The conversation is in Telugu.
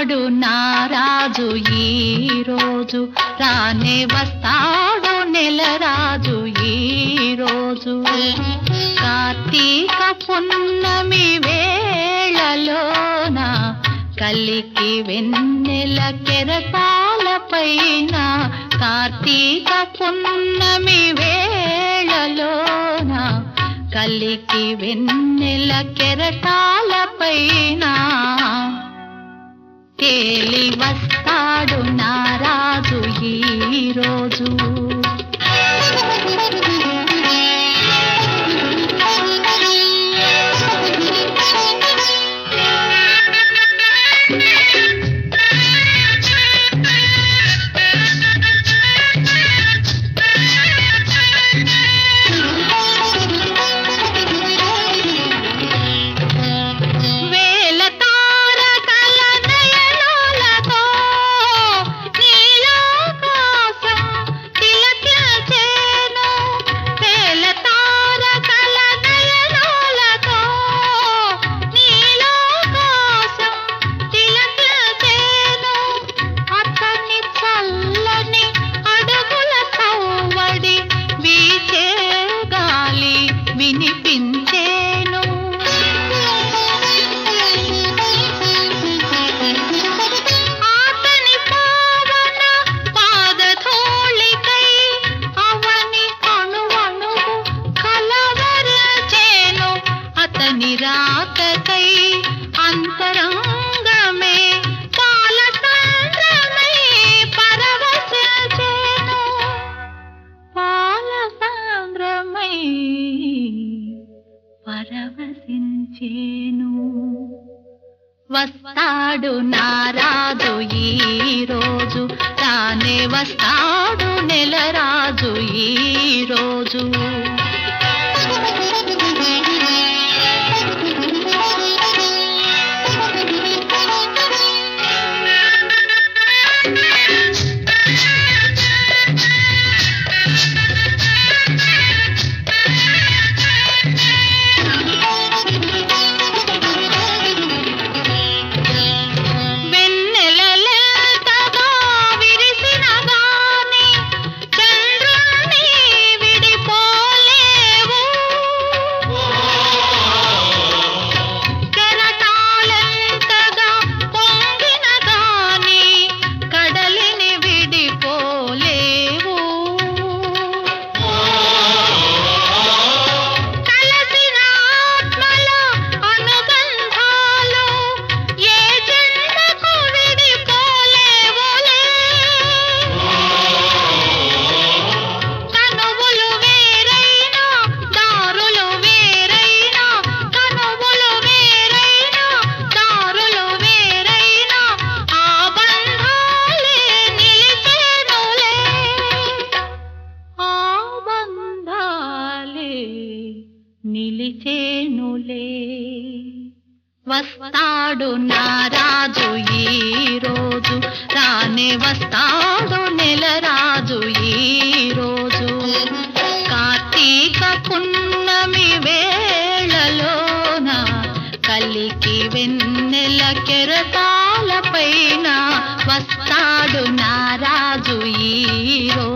వస్తాడు నారాజు ఈ రోజు రానే వస్తాడు నెలరాజు ఈ రోజు కార్తీక పున్నమి వేళలోన కలికి వెన్నెల కెరటాల పైన కార్తీక పున్నమి వేళలోన కలికి వెన్నెల కెరటాల పైన తేలి వస్తాడు నారాజు ఈ రోజు వేల తారకల నయనాలతో నీలాకాశం తిలకించేను. వేల తారకల నయనాలతో నీలాకాశం తిలకించేను. అతని చల్లని అడుగుల సవ్వడి వీచే గాలి వినిపించేను ఆతని పావన పాదధూళికై అవని అణువణువు కలవరచేను అతని రాకకై అంతరంగమే పాలసంద్రమై పరవశించేను పాలసంద్రమై పరవశించేను వస్తాడు నారాజు ఈ రోజు తానే వస్తాడు నెలరాజు ఈ రోజు వెన్నెలలెంతగా విరిసిన గాని చంద్రుణ్ణి విడిపోలేవు కెరటాలెంతగా పొంగిన గాని కడలిని విడిపోలేవు కలసిన ఆత్మల అనుబంధాలు ఏ జన్మకు విడిపోలేవులే కనువులు వేరైనా దారులు వేరైనా కనువులు వేరైనా దారులు వేరైనా ఆ బంధాలే నిలిచేనులే ఆ బంధాలే నిలిచేనులే వస్తాడు నారాజు ఈ రోజు రానే వస్తాడు నెలరాజు ఈ రోజు కార్తీక పున్నమి వేళలోన కలికి వెన్నెల కెరటాల పైన వస్తాడు నారాజు ఈ రోజు